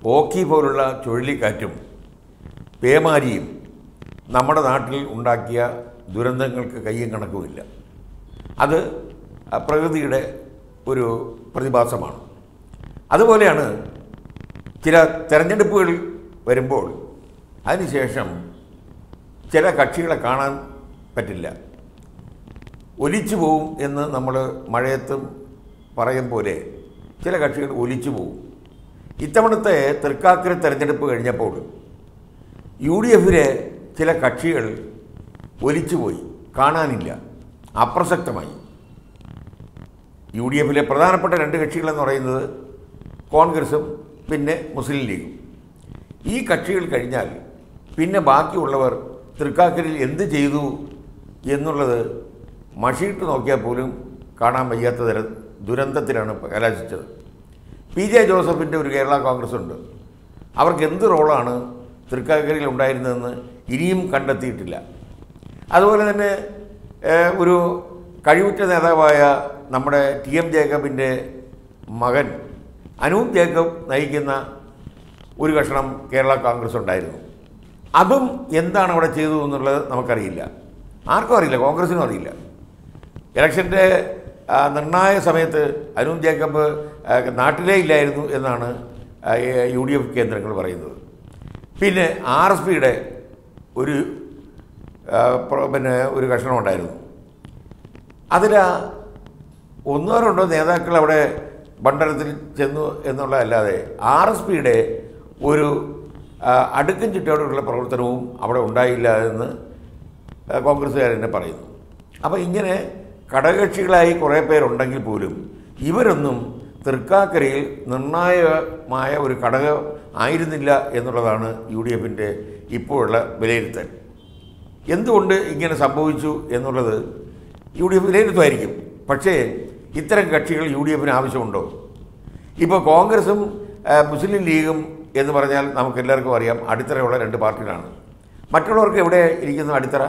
ഓക്കി പോലുള്ള ചുഴലിക്കാറ്റും പേമാരിയും നമ്മുടെ നാട്ടിൽ ഉണ്ടാക്കിയ ദുരന്തങ്ങൾക്ക് കയ്യും കണക്കുമില്ല അത് ആ, പ്രകൃതിയുടെ ഒരു പ്രതിഭാസമാണ് അതുപോലെയാണ് ചില തെരഞ്ഞെടുപ്പുകൾ വരുമ്പോൾ അതിനുശേഷം ചില കക്ഷികളെ കാണാൻ പറ്റില്ല ഒലിച്ചു പോവും എന്ന് നമ്മൾ മഴയത്തും പറയും പോലെ ചില കക്ഷികൾ ഒലിച്ചു പോവും ഇത്തവണത്തെ തൃക്കാക്കര തെരഞ്ഞെടുപ്പ് കഴിഞ്ഞപ്പോൾ യു ഡി എഫിലെ ചില കക്ഷികൾ ഒലിച്ചുപോയി കാണാനില്ല അപ്രസക്തമായി യു ഡി എഫിലെ പ്രധാനപ്പെട്ട രണ്ട് കക്ഷികളെന്ന് പറയുന്നത് കോൺഗ്രസും പിന്നെ മുസ്ലിം ലീഗും ഈ കക്ഷികൾ കഴിഞ്ഞാൽ പിന്നെ ബാക്കിയുള്ളവർ തൃക്കാക്കരയിൽ എന്ത് ചെയ്തു എന്നുള്ളത് മഷിയിട്ട് നോക്കിയാൽ പോലും കാണാൻ വയ്യാത്ത തരം ദുരന്തത്തിലാണ് കലാശിച്ചത് പി ജെ ജോസഫിൻ്റെ ഒരു കേരള കോൺഗ്രസ് ഉണ്ട് അവർക്ക് എന്ത് റോളാണ് തൃക്കാക്കരയിൽ ഉണ്ടായിരുന്നതെന്ന് ഇനിയും കണ്ടെത്തിയിട്ടില്ല അതുപോലെ തന്നെ ഏഹ്, ഒരു കഴിവുറ്റ നേതാവായ നമ്മുടെ ടി എം ജേക്കബിൻ്റെ മകൻ അനൂപ് ജേക്കബ് നയിക്കുന്ന ഒരു കഷണം കേരള കോൺഗ്രസ് ഉണ്ടായിരുന്നു അതും എന്താണ് അവിടെ ചെയ്തത് എന്നുള്ളത് നമുക്കറിയില്ല ആർക്കും അറിയില്ല കോൺഗ്രസിനും അറിയില്ല ഇലക്ഷൻ്റെ ആ, നിർണായക സമയത്ത് അരുൺ ജേക്കബ് ആ, നാട്ടിലേ ഇല്ലായിരുന്നു എന്നാണ് ആ, യു ഡി എഫ് കേന്ദ്രങ്ങൾ പറയുന്നത് പിന്നെ ആർ എസ് പിയുടെ ഒരു ആ, പ്ര- പിന്നെ ഒരു കഷണം ഉണ്ടായിരുന്നു അതിൽ ഒന്നോ രണ്ടോ നേതാക്കൾ അവിടെ മണ്ഡലത്തിൽ ചെന്നു എന്നുള്ളതല്ലാതെ ആർ എസ് പിയുടെ ഒരു ആ, അടുക്കും ചിട്ടയോടുള്ള പ്രവർത്തനവും അവിടെ ഉണ്ടായില്ല എന്ന് ആ, കോൺഗ്രസ്സുകാർ തന്നെ പറയുന്നു അപ്പോൾ ഇങ്ങനെ ഘടകകക്ഷികളായി കുറേ പേരുണ്ടെങ്കിൽ പോലും ഇവരൊന്നും തൃക്കാക്കരയിൽ നിർണായകമായ ഒരു ഘടകം ആയിരുന്നില്ല എന്നുള്ളതാണ് യു ഡി എഫിൻ്റെ ഇപ്പോഴുള്ള വിലയിരുത്തൽ എന്തുകൊണ്ട് ഇങ്ങനെ സംഭവിച്ചു എന്നുള്ളത് യു ഡി എഫ് വിലയിരുത്തുമായിരിക്കും പക്ഷേ ഇത്തരം കക്ഷികൾ യു ഡി എഫിന് ആവശ്യമുണ്ടോ ഇപ്പോൾ കോൺഗ്രസും ആ, മുസ്ലിം ലീഗും എന്ന് പറഞ്ഞാൽ നമുക്ക് എല്ലാവർക്കും അറിയാം അടിത്തറയുള്ള രണ്ട് പാർട്ടികളാണ് മറ്റുള്ളവർക്ക് എവിടെ ഇരിക്കുന്ന അടിത്തറ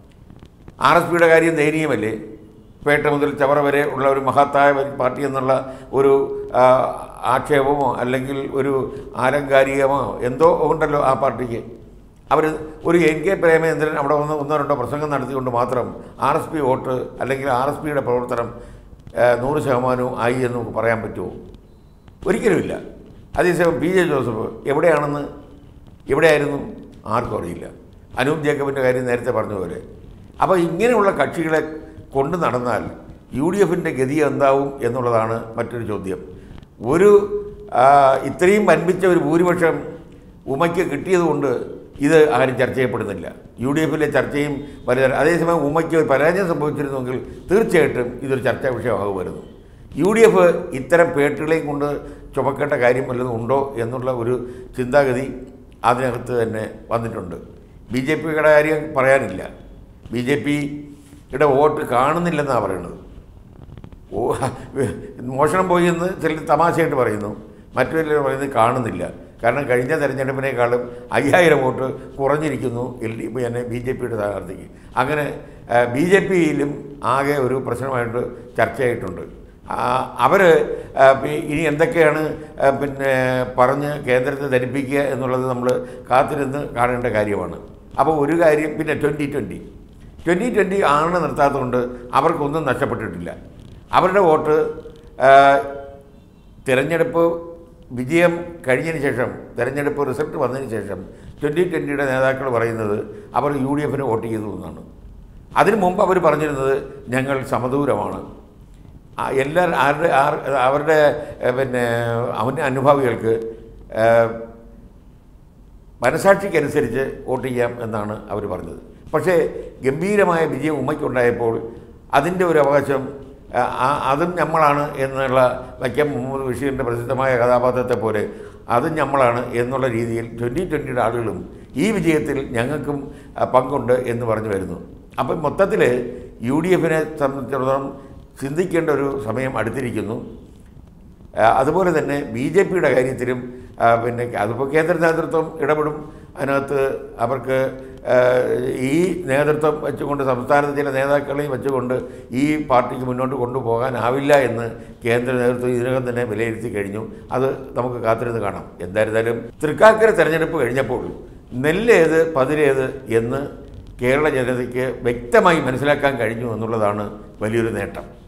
ആർ എസ് പിയുടെ കാര്യം ദയനീയമല്ലേ പേട്ട മുതൽ ചവറ വരെ ഉള്ള ഒരു മഹത്തായ ഒരു പാർട്ടി എന്നുള്ള ഒരു ആ, ആക്ഷേപമോ അല്ലെങ്കിൽ ഒരു ആലങ്കാരികമോ എന്തോ ഉണ്ടല്ലോ ആ പാർട്ടിക്ക് അവർ ഒരു എൻ കെ പ്രേമചന്ദ്രൻ അവിടെ വന്ന് ഒന്നോ രണ്ടോ പ്രസംഗം നടത്തിക്കൊണ്ട് മാത്രം ആർ എസ് പി വോട്ട് അല്ലെങ്കിൽ ആർ എസ് പിയുടെ പ്രവർത്തനം ആ, നൂറ് ശതമാനവും ആയി എന്ന് നമുക്ക് പറയാൻ പറ്റുമോ ഒരിക്കലുമില്ല അതേസമയം പി ജെ ജോസഫ് എവിടെയാണെന്ന് എവിടെയായിരുന്നു ആർക്കും അറിയില്ല അനൂപ് ജേക്കബിൻ്റെ കാര്യം നേരത്തെ പറഞ്ഞതുപോലെ അപ്പോൾ ഇങ്ങനെയുള്ള കക്ഷികളെ കൊണ്ട് നടന്നാൽ യു ഡി എഫിൻ്റെ ഗതി എന്താവും എന്നുള്ളതാണ് മറ്റൊരു ചോദ്യം ഒരു ആ, ഇത്രയും വൻപിച്ച ഒരു ഭൂരിപക്ഷം ഉമയ്ക്ക് കിട്ടിയതുകൊണ്ട് ഇത് ആരും ചർച്ച ചെയ്യപ്പെടുന്നില്ല യു ഡി എഫിലെ ചർച്ചയും വലുത അതേസമയം ഉമയ്ക്ക് ഒരു പരാജയം സംഭവിച്ചിരുന്നെങ്കിൽ തീർച്ചയായിട്ടും ഇതൊരു ചർച്ചാ വിഷയമാകുമായിരുന്നു യു ഡി എഫ് ഇത്തരം പേട്ടുകളെയും കൊണ്ട് ചുമക്കേണ്ട കാര്യം വല്ലതും ഉണ്ടോ എന്നുള്ള ഒരു ചിന്താഗതി അതിനകത്ത് തന്നെ വന്നിട്ടുണ്ട് ബി ജെ പിയുടെ കാര്യം പറയാനില്ല ബി ജെ പിയുടെ വോട്ട് കാണുന്നില്ലെന്നാണ് പറയുന്നത് ഓ മോഷണം പോയി എന്ന് ചിലർ തമാശയായിട്ട് പറയുന്നു മറ്റു ചിലർ പറയുന്നത് കാണുന്നില്ല കാരണം കഴിഞ്ഞ തെരഞ്ഞെടുപ്പിനേക്കാളും അയ്യായിരം വോട്ട് കുറഞ്ഞിരിക്കുന്നു എൽ ഡി പിന്നെ ബി ജെ പിയുടെ സ്ഥാനാർത്ഥിക്ക് അങ്ങനെ ബി ജെ പിയിലും ആകെ ഒരു പ്രശ്നമായിട്ട് ചർച്ചയായിട്ടുണ്ട് അവർ ഇനി എന്തൊക്കെയാണ് ആ, പിന്നെ പറഞ്ഞ് കേന്ദ്രത്തെ ധരിപ്പിക്കുക എന്നുള്ളത് നമ്മൾ കാത്തിരുന്ന് കാണേണ്ട കാര്യമാണ് അപ്പോൾ ഒരു കാര്യം പിന്നെ ട്വൻറ്റി ട്വൻറ്റി ട്വൻറ്റി ട്വൻറ്റി ആണ് നിർത്താത്തതുകൊണ്ട് അവർക്കൊന്നും നഷ്ടപ്പെട്ടിട്ടില്ല അവരുടെ വോട്ട് ആ, തിരഞ്ഞെടുപ്പ് വിജയം കഴിഞ്ഞതിന് ശേഷം തിരഞ്ഞെടുപ്പ് റിസൾട്ട് വന്നതിന് ശേഷം ട്വൻറ്റി ട്വൻറ്റിയുടെ നേതാക്കൾ പറയുന്നത് അവർ യു ഡി എഫിന് വോട്ട് ചെയ്തു എന്നാണ് അതിനു മുമ്പ് അവർ പറഞ്ഞിരുന്നത് ഞങ്ങൾ സമദൂരമാണ് ആ, എല്ലാ ആരുടെ ആർ- അവരുടെ ഏ, പിന്നെ അവൻ്റെ അനുഭാവികൾക്ക് ഏ, മനസാക്ഷിക്കനുസരിച്ച് വോട്ട് ചെയ്യാം എന്നാണ് അവർ പറഞ്ഞത് പക്ഷേ ഗംഭീരമായ വിജയം ഉമ്മയ്ക്കുണ്ടായപ്പോൾ അതിൻ്റെ ഒരു അവകാശം ആ, ആ- അതും നമ്മളാണ് എന്നുള്ള വൈക്കം മുഹമ്മദ് ബഷീറിൻ്റെ പ്രസിദ്ധമായ കഥാപാത്രത്തെ പോലെ അതും നമ്മളാണ് എന്നുള്ള രീതിയിൽ ട്വൻറ്റി ട്വൻറ്റിയുടെ ആളുകളും ഈ വിജയത്തിൽ ഞങ്ങൾക്കും ആ, പങ്കുണ്ട് എന്ന് പറഞ്ഞു വരുന്നു അപ്പം മൊത്തത്തിൽ യു ഡി എഫിനെ സംബന്ധിച്ചിടത്തോളം ചിന്തിക്കേണ്ട ഒരു സമയം അടുത്തിരിക്കുന്നു ആ, അതുപോലെ തന്നെ ബി ജെ പിയുടെ കാര്യത്തിലും ആ, പിന്നെ അതിപ്പോൾ കേന്ദ്ര നേതൃത്വം ഇടപെടും അതിനകത്ത് അവർക്ക് ആ, ഈ നേതൃത്വം വെച്ചുകൊണ്ട് സംസ്ഥാനത്തെ ചില നേതാക്കളെയും വെച്ചുകൊണ്ട് ഈ പാർട്ടിക്ക് മുന്നോട്ട് കൊണ്ടുപോകാനാവില്ല എന്ന് കേന്ദ്ര നേതൃത്വം ഇതിനകം തന്നെ വിലയിരുത്തി കഴിഞ്ഞു അത് നമുക്ക് കാത്തിരുന്ന് കാണാം എന്തായിരുന്നാലും തൃക്കാക്കര തെരഞ്ഞെടുപ്പ് കഴിഞ്ഞപ്പോൾ നെല്ലേത് പതിരേത് എന്ന് കേരള ജനതയ്ക്ക് വ്യക്തമായി മനസ്സിലാക്കാൻ കഴിഞ്ഞു എന്നുള്ളതാണ് വലിയൊരു നേട്ടം